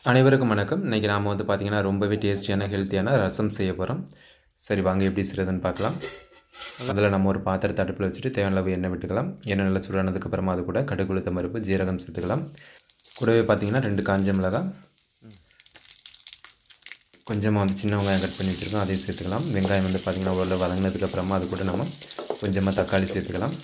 அனைவருக்கும் வணக்கம் இன்றைக்கி நாம் வந்து பார்த்திங்கன்னா ரொம்பவே டேஸ்டியான ஹெல்த்தியான ரசம் செய்ய போகிறோம் சரி வாங்க எப்படி செய்கிறதுன்னு பார்க்கலாம் அதில் நம்ம ஒரு பாத்திரத்தை அடுப்பில் வச்சுட்டு தேவையான அளவு எண்ணெய் விட்டுக்கலாம் எண்ணெய் நல்லா சூடானதுக்கப்புறமா அது கூட கடுகு உளுத்தம் பருப்பு ஜீரகம் சேர்த்துக்கலாம் கூடவே பார்த்திங்கன்னா ரெண்டு காஞ்ச மிளகாய் கொஞ்சமாக வந்து சின்ன வெங்காயம் கட் பண்ணி வச்சுருக்கோம் அதையும் சேர்த்துக்கலாம் வெங்காயம் வந்து பார்த்திங்கன்னா ஓரளவு வதங்கினதுக்கப்புறமா அது கூட நம்ம கொஞ்சமாக தக்காளி சேர்த்துக்கலாம்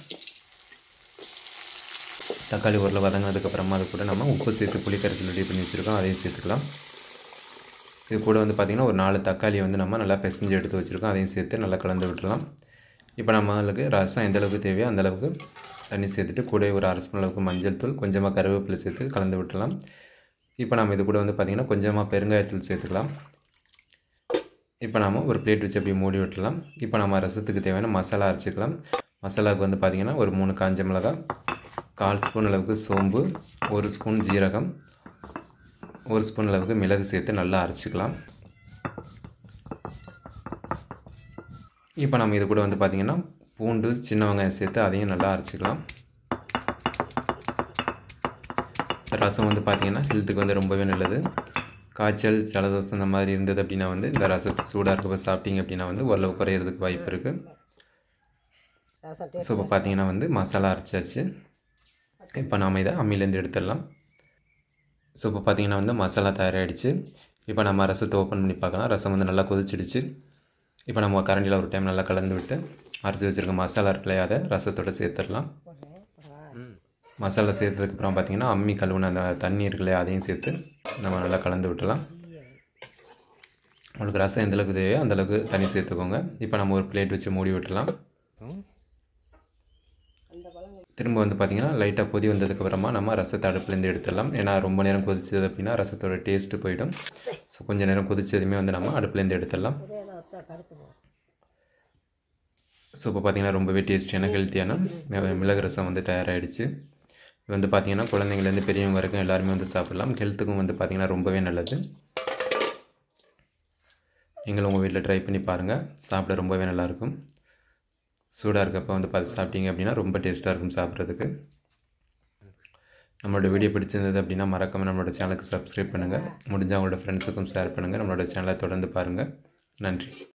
தக்காளி உருளை வதங்கினதுக்கப்புறமா அது கூட நம்ம உப்பு சேர்த்து புளி கரைசல் ரெடி பண்ணி வச்சுருக்கோம் அதையும் சேர்த்துக்கலாம் இது கூட வந்து பார்த்திங்கன்னா ஒரு நாலு தக்காளியை வந்து நம்ம நல்லா பிசைஞ்சு எடுத்து வச்சுருக்கோம் அதையும் சேர்த்து நல்லா கலந்து விட்டுறலாம் இப்போ நம்மளுக்கு ரசம் எந்த அளவுக்கு தேவையோ அந்த அளவுக்கு தண்ணி சேர்த்துட்டு கூட ஒரு அரை ஸ்பூன் அளவுக்கு மஞ்சள் தூள் கொஞ்சமாக கருவேப்பிலை சேர்த்து கலந்து விட்டுறலாம் இப்போ நம்ம இது கூட வந்து பார்த்திங்கன்னா கொஞ்சமாக பெருங்காயத்தூள் சேர்த்துக்கலாம் இப்போ நம்ம ஒரு பிளேட் வச்சு அப்படியே மூடி விட்டுலாம் இப்போ நம்ம ரசத்துக்கு தேவையான மசாலா அரைச்சிக்கலாம் மசாலாவுக்கு வந்து பார்த்திங்கன்னா ஒரு மூணு காஞ்ச மிளகாய் கால் ஸ்பூன் அளவுக்கு சோம்பு ஒரு ஸ்பூன் ஜீரகம் ஒரு ஸ்பூன் அளவுக்கு மிளகு சேர்த்து நல்லா அரைச்சிக்கலாம் இப்போ நம்ம இது கூட வந்து பார்த்திங்கன்னா பூண்டு சின்ன வெங்காயம் சேர்த்து அதையும் நல்லா அரைச்சிக்கலாம் ரசம் வந்து பார்த்திங்கன்னா ஹெல்த்துக்கு வந்து ரொம்பவே நல்லது காய்ச்சல் ஜலதோஷம் இந்த மாதிரி இருந்தது அப்படின்னா வந்து இந்த ரசத்தை சூடாக இருக்கப்போ சாப்பிட்டீங்க அப்படின்னா வந்து ஓரளவு குறையிறதுக்கு வாய்ப்பு இருக்குது ஸோ இப்போ பார்த்தீங்கன்னா வந்து மசாலா அரைச்சாச்சு இப்போ நாம் இதை அம்மிலேருந்து எடுத்துடலாம் ஸோ இப்போ பார்த்தீங்கன்னா வந்து மசாலா தயாராகிடுச்சு இப்போ நம்ம ரசத்தை ஓப்பன் பண்ணி பார்க்கலாம் ரசம் வந்து நல்லா கொதிச்சிடுச்சு இப்போ நம்ம கரண்டியில் ஒரு டைம் நல்லா கலந்து விட்டு அரைச்சி வச்சுருக்க மசாலா இருக்குல்லையா அதை ரசத்தோடு சேர்த்துடலாம் மசாலா சேர்த்ததுக்கப்புறம் பார்த்திங்கன்னா அம்மி கழுவுன அந்த தண்ணி இருக்குல்லையா அதையும் சேர்த்து நம்ம நல்லா கலந்து விட்டுலாம் உங்களுக்கு ரசம் எந்தளவுக்கு தேவையோ அந்தளவுக்கு தண்ணி சேர்த்துக்கோங்க இப்போ நம்ம ஒரு பிளேட் வச்சு மூடி விட்டுலாம் திரும்ப வந்து பார்த்திங்கன்னா லைட்டாக கொதி வந்ததுக்கப்புறமா நம்ம ரசத்தை அடுப்புலேருந்து எடுத்துடலாம் ஏன்னா ரொம்ப நேரம் கொதிச்சது அப்படின்னா ரசத்தோட டேஸ்ட்டு போயிடும் ஸோ கொஞ்சம் நேரம் கொதிச்சதுமே வந்து நம்ம அடுப்புலேருந்து எடுத்துடலாம் ஸோ இப்போ பார்த்திங்கன்னா ரொம்பவே டேஸ்டியான ஹெல்த்தியான மிளகு ரசம் வந்து தயாராகிடுச்சு இது வந்து பார்த்திங்கன்னா குழந்தைங்கலேருந்து பெரியவங்க வரைக்கும் எல்லாருமே வந்து சாப்பிட்லாம் ஹெல்த்துக்கும் வந்து பார்த்திங்கன்னா ரொம்பவே நல்லது நீங்களும் உங்கள் வீட்டில் ட்ரை பண்ணி பாருங்கள் சாப்பிட ரொம்பவே நல்லாயிருக்கும் சூடாக இருக்கப்போ வந்து பார்த்து சாப்பிட்டீங்க அப்படின்னா ரொம்ப டேஸ்ட்டாக இருக்கும் சாப்பிட்றதுக்கு நம்மளோட வீடியோ பிடிச்சிருந்தது அப்படின்னா மறக்காமல் நம்மளோட சேனலுக்கு சப்ஸ்கிரைப் பண்ணுங்கள் முடிஞ்சால் உங்களோட ஃப்ரெண்ட்ஸுக்கும் ஷேர் பண்ணுங்கள் நம்மளோட சேனலை தொடர்ந்து பாருங்கள் நன்றி